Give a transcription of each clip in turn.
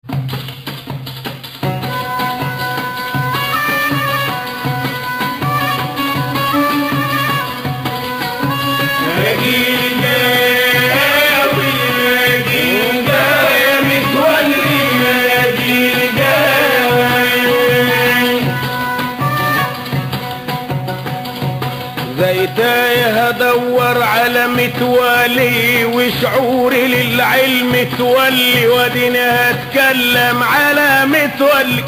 زي تايه ادور على متوالي وشعوري للعلم تولي وديني هتكلم على متولي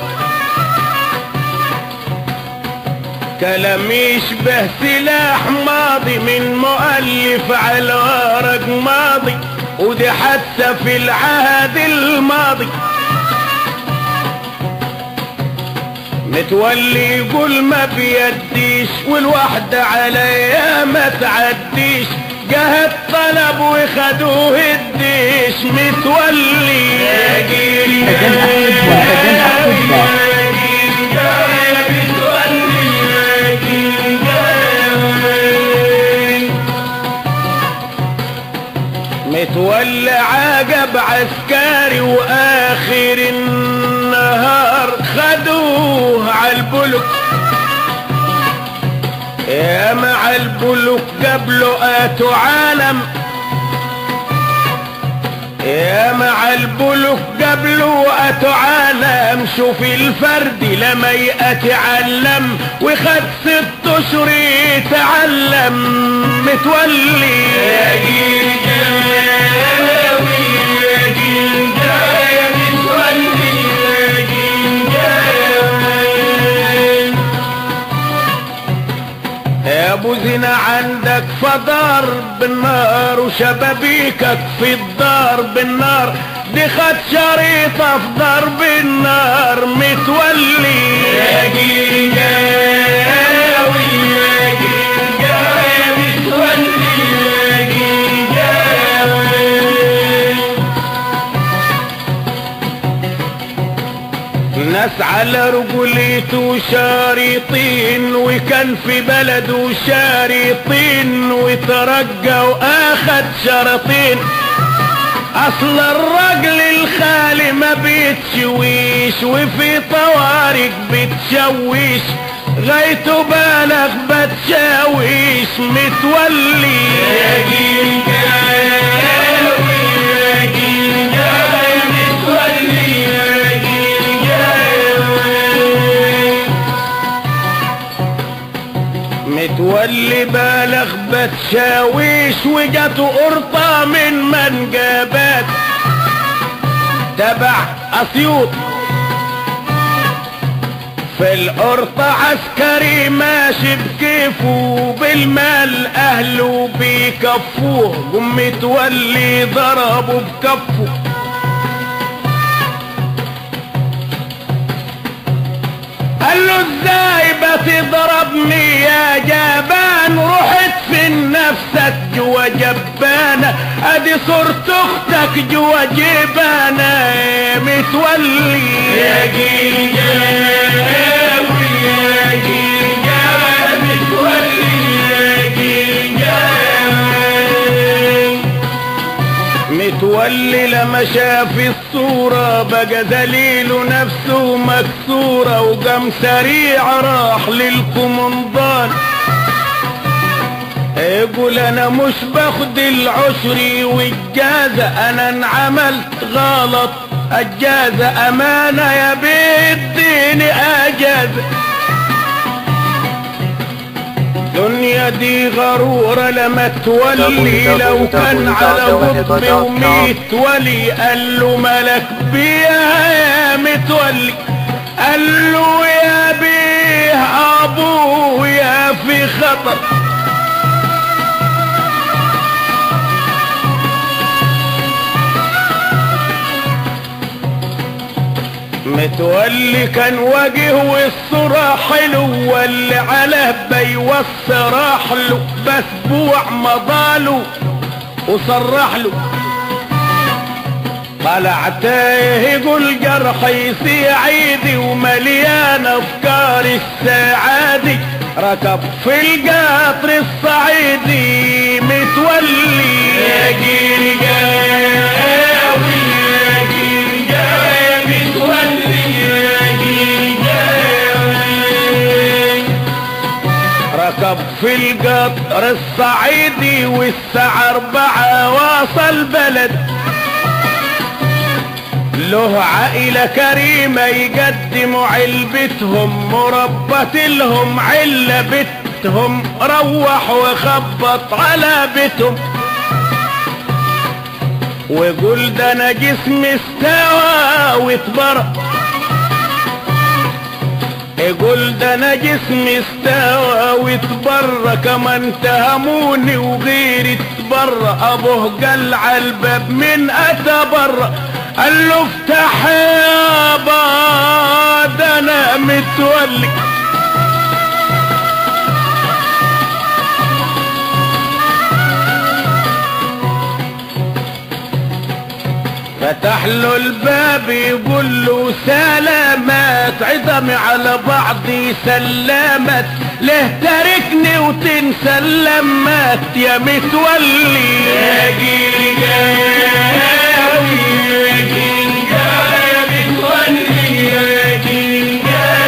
كلام يشبه سلاح ماضي من مؤلف على ورق ماضي ودي حادثة في العهد الماضي متولي يقول ما بيديش والوحدة عليا ما تعديش جه الطلب وخدوه الديش متولي يا جيل فدان أحمد وفدان أحمد متولى عجب عسكري واخر النهار خدوه عالبلوك يا مع البلوك قبله اتوا عالم يا مع البلوك قبله اتوا عالم شوف الفرد لما يتعلم وخد ست اشهر يتعلم متولي يا جيل جاوي يا جيل جاوي متولي يا جيل جاوي يا ابو زنا عندك فدار بالنار وشبابيكك في الدار بالنار دي خد شريطة في ضرب النار متولي يا جيل جاوي يا جيل جاوي متولي يا جيل جاوي ناس على رجوليته شارطين وكان في بلده شارطين وترجى واخد شرطين اصل الرجل الخالي ما بيتشويش وفي طوارق بتشويش غايته بالغ بتشاويش متولي يا جيل جاوي يا جيل جاوي متولي يا جيل جاوي متولي بالغ بتشاويش وجاته قرطة من منجبات تبع اسيوط في القرطة عسكري ماشي بكيفه بالمال اهله بيكفوه قم متولي ضربه بكفه قال له ازاي بتضربني يا جبان رحت في نفسك جوا جبانة ادي صورة اختك جوا جبانة متولي يا جيل جاوي يا جيل جاوي متولي يا جيل جاوي متولي لما شاف الصورة بقى دليل نفسه مكسورة وقام سريع راح للكومندان يقول انا مش باخد العشري والجازة انا انعملت غلط الجازة امانة يا بيديني اجازة الدنيا دي غرورة لما تولي لو كان على قطب وميت ولي قال له ملك بيها يا متولي قال له يا بيه ابويا في خطر متولي كان وجه والصورة حلو واللي على بيوص راح له بسبوع مضاله وصرح له طلع تايه يقول جرحي سعيدي ومليان افكار السعادي ركب في القطر الصعيدي متولي يا جيل جاوي يا جيل جاوي ركب في القطر الصعيدي والساعة أربعة واصل بلد له عائلة كريمة يقدموا علبتهم مربت لهم علة بتهم روح وخبط على بيتهم وقول ده انا جسمي استوى واتبرق يقول ده انا جسمي استوى واتبرى كمان تهموني وغيري اتبرى ابوه قال على الباب من اتى برا قال له افتح يابا ده انا متولي فتح له الباب يقول له سلامات عظمي على بعضي سلامات ليه تاركني وتنسى اللمات يا متولي يا جيل جاوي يا جيل جاوي يا متولي يا جيل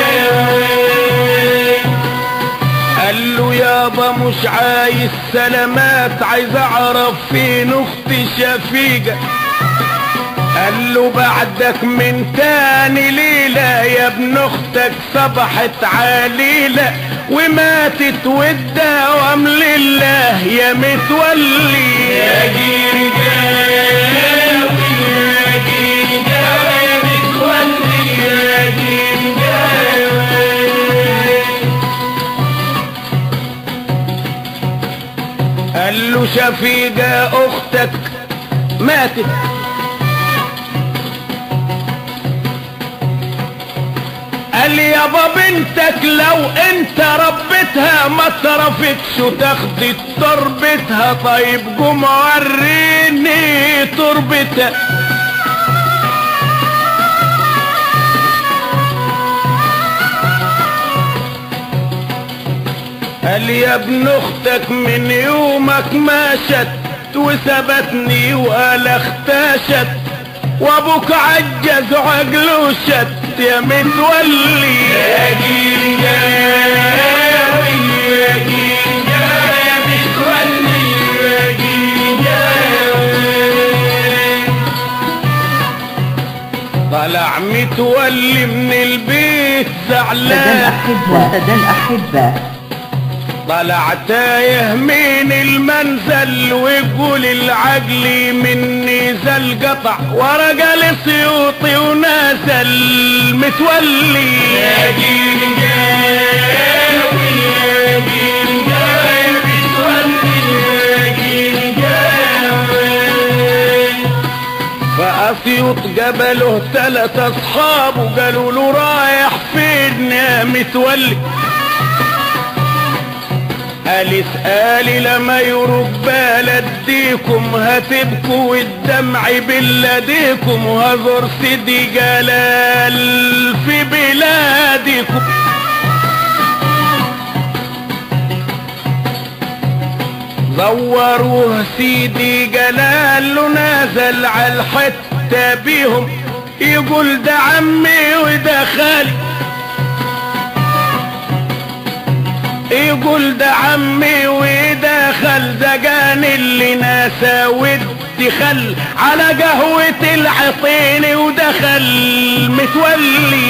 جاوي قال له يابا مش عايز سلامات عايز اعرف فين اختي شفيقه قال له بعدك من تاني ليلة يا ابن اختك صبحت عليلة وماتت والدوام لله يا متولي يا جيل جاوي يا جيل جاوي يا متولي يا جيل جاوي قال له شفيقة اختك ماتت قال يابا بنتك لو انت ربتها ما ترفتش وتاخدي تربتها طيب قوم وريني تربتها قال يا ابن اختك من يومك ما شت وثبتني وقال اختشت وابوك عجز وعقله شت يا متولي يا جيل جاوي يا جيل جاوي يا متولي يا جيل جاوي طلع متولي من البيت سادة زعلان الأحبة سادة الأحبة طلع تايه من المنزل ويقول العقل مني زل قطع ورقة لسيوطي ونازل متولي يا جيل جاوي يا جيل جاوي متولي يا جيل جاوي فأسيوط قبله تلات أصحاب وقالوا له رايح فين يا متولي قال اسألي لما يروق بلديكم هتبكوا والدمع بلاديكم وهزور سيدي جلال في بلادكم زوروه سيدي جلال له نازل على الحتة بيهم يقول ده عمي وده خالي يقول ده عمي وده خل زقان اللي ناسا ودي خل على قهوة العطين ودخل متولي